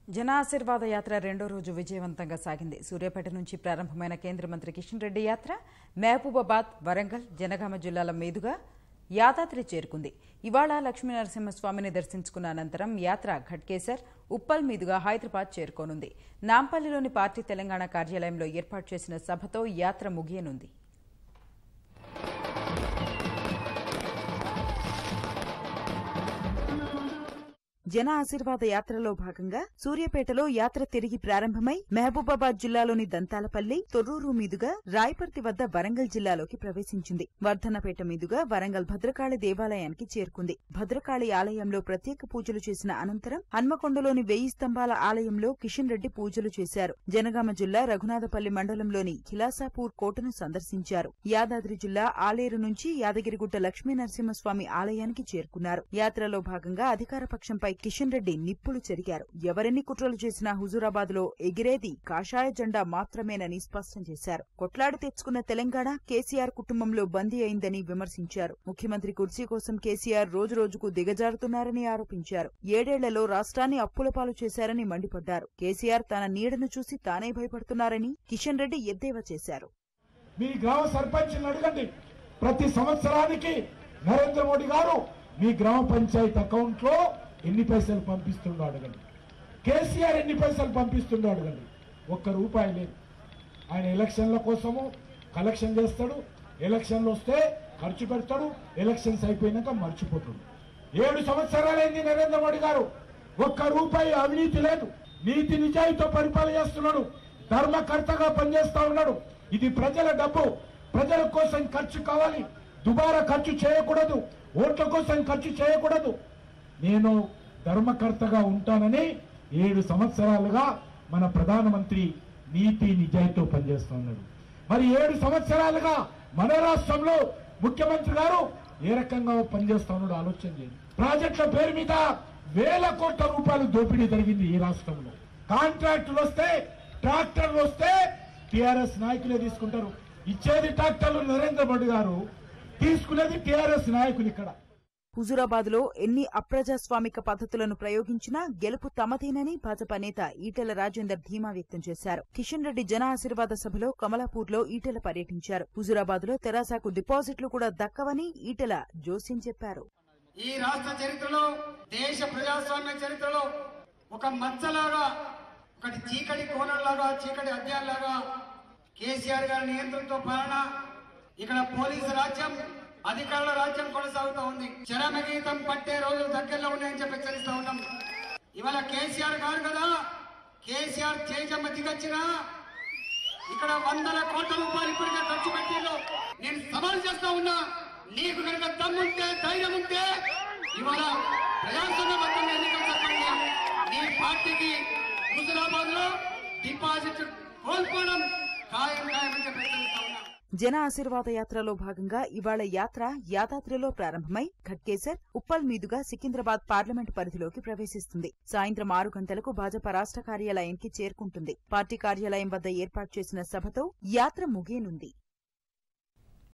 జన ఆశీర్వాద యాత్ర రెండో రోజు విజయవంతంగా సాగింది సూర్యాపేట నుంచి ప్రారంభమైన కేంద్ర మంత్రి కిషన్ రెడ్డి యాత్ర మహబూబాబాద్ వరంగల్ జనగామ జిల్లాల మీదుగా యాదాద్రి చేరుకుంది ఇవాళ లక్ష్మీనరసింహస్వామిని దర్శించుకున్న అనంతరం యాత్ర ఘట్కేసర్ ఉప్పల్ మీదుగా హైదరాబాద్ చేరుకోనుంది నాంపల్లిలోని పార్టీ తెలంగాణ కార్యాలయంలో ఏర్పాటు చేసిన సభతో యాత్ర ముగియనుంది జన ఆశీర్వాద యాత్రలో భాగంగా సూర్యాపేటలో యాత్ర తిరిగి ప్రారంభమై మహబూబాబాద్ జిల్లాలోని దంతాలపల్లి తొర్రూరు మీదుగా రాయపర్తి వద్ద వరంగల్ జిల్లాలోకి ప్రవేశించింది వర్ధనపేట మీదుగా వరంగల్ భద్రకాళి దేవాలయానికి చేరుకుంది భద్రకాళి ఆలయంలో ప్రత్యేక పూజలు చేసిన అనంతరం హన్మకొండలోని వెయ్యి స్తంభాల ఆలయంలో కిషన్ రెడ్డి పూజలు చేశారు జనగామ జిల్లా రఘునాథపల్లి మండలంలోని ఖిలాసాపూర్ కోటను సందర్శించారు యాదాద్రి జిల్లా ఆలేరు నుంచి యాదగిరిగుట్ట లక్ష్మీ నరసింహస్వామి ఆలయానికి చేరుకున్నారు యాత్రలో భాగంగా అధికార పక్షంపై కిషన్ రెడ్డి నిప్పులు చెరిగారు ఎవరెన్ని కుట్రలు చేసినా హుజూరాబాద్ లో ఎగిరేది కాషాయ జెండా మాత్రమేనని స్పష్టం చేశారు కొట్లాడి తెచ్చుకున్న తెలంగాణ కేసీఆర్ కుటుంబంలో బందీ అయిందని విమర్శించారు ముఖ్యమంత్రి కుర్చీ కోసం కేసీఆర్ రోజురోజుకు దిగజారుతున్నారని ఆరోపించారు ఏడేళ్లలో రాష్ట్రాన్ని అప్పుల పాలు చేశారని మండిపడ్డారు కేసీఆర్ తన నీడను చూసి తానే భయపడుతున్నారని కిషన్ రెడ్డి ఎద్దేవా చేశారు మీ గ్రామ సర్పంచ్ని అడగండి ప్రతి సంవత్సరానికి నరేంద్ర మోడీ గారు మీ గ్రామ పంచాయత్ అకౌంట్ లో ఎన్ని పైసలు పంపిస్తుండో అడగండి కేసీఆర్ ఎన్ని పైసలు పంపిస్తుండో అడగండి ఒక్క రూపాయి లేదు ఆయన ఎలక్షన్ల కోసము కలెక్షన్ చేస్తాడు ఎలక్షన్లు వస్తే ఖర్చు పెడతాడు ఎలక్షన్స్ అయిపోయినాక మర్చిపోతాడు ఏడు సంవత్సరాలైంది నరేంద్ర మోడీ గారు ఒక్క రూపాయి అవినీతి లేదు నీతి నిజాయితీతో పరిపాలన చేస్తున్నాడు ధర్మకర్తగా పనిచేస్తా ఉన్నాడు ఇది ప్రజల డబ్బు ప్రజల కోసం ఖర్చు కావాలి దుబారా ఖర్చు చేయకూడదు ఓట్ల కోసం ఖర్చు చేయకూడదు నేను ధర్మకర్తగా ఉంటానని ఏడు సంవత్సరాలుగా మన ప్రధానమంత్రి నీతి నిజాయితీతో పనిచేస్తా ఉన్నాడు మరి ఏడు సంవత్సరాలుగా మన రాష్ట్రంలో ముఖ్యమంత్రి గారు ఏ రకంగా పనిచేస్తా ఉన్నాడో ఆలోచన చేయండి ప్రాజెక్టుల పేరు మీద వేల కోట్ల రూపాయలు దోపిడీ జరిగింది ఈ రాష్ట్రంలో కాంట్రాక్టులు వస్తే ట్రాక్టర్లు వస్తే టిఆర్ఎస్ నాయకులే తీసుకుంటారు ఇచ్చేది ట్రాక్టర్లు నరేంద్ర మోడీ గారు తీసుకునేది టిఆర్ఎస్ నాయకులు ఇక్కడ హుజూరాబాద్ లో ఎన్ని అప్రజాస్వామిక పద్ధతులను ప్రయోగించినా గెలుపు తమదేనని భాజపా నేత ఈటెల రాజేందర్ ధీమా వ్యక్తం చేశారు కిషన్ రెడ్డి జన ఆశీర్వాద సభలో కమలాపూర్ లో ఈటెల పర్యటించారు హుజూరాబాద్ లో తెరాసాకు డిపాజిట్లు కూడా దక్కవని ఈటెల జోస్యం చెప్పారు ఈ రాష్ట్ర చరిత్రలో దేశ ప్రజాస్వామ్య చరిత్రలో ఒక మచ్చలాగా ఒకటి చీకటి కోణంలాగా చీకటి అధ్యాయంలాగా కేసీఆర్ గారి నియంత్రణతో పాలన ఇక్కడ పోలీసు రాజ్యం అధికారుల రాజ్యం కొనసాగుతూ ఉంది చరమగీతం పట్టే రోజులు దగ్గరలో ఉన్నాయని చెప్పి హెచ్చరిస్తా ఉన్నాం ఇవాళ కేసీఆర్ గారు కదా కేసీఆర్ చేజమ్మ దిగొచ్చినా ఇక్కడ వందల కోట్ల రూపాయలు ఇప్పటికే ఖర్చు పెట్టిండు నేను సవాల్ చేస్తా ఉన్నా నీకు కనుక దమ్ముంటే ధైర్యం ఉంటే ఇవాళ ప్రజాస్వామ్యబద్ధంగా ఎన్నికలు చెప్పండి నీ పార్టీకి హుజురాబాద్ లో డిపాజిట్ కోల్పోవడం ఖాయం ఖాయమని చెప్పి హెచ్చరిస్తా ఉన్నా జన ఆశీర్వాద యాత్రలో భాగంగా ఇవాళ యాత్ర యాదాద్రిలో ప్రారంభమై ఘట్కేసర్ ఉప్పల్ మీదుగా సికింద్రాబాద్ పార్లమెంట్ పరిధిలోకి ప్రవేశిస్తుంది సాయంత్రం ఆరు గంటలకు భాజపా రాష్ట్ర కార్యాలయానికి చేరుకుంటుంది పార్టీ కార్యాలయం వద్ద ఏర్పాటు చేసిన సభతో యాత్ర ముగియనుంది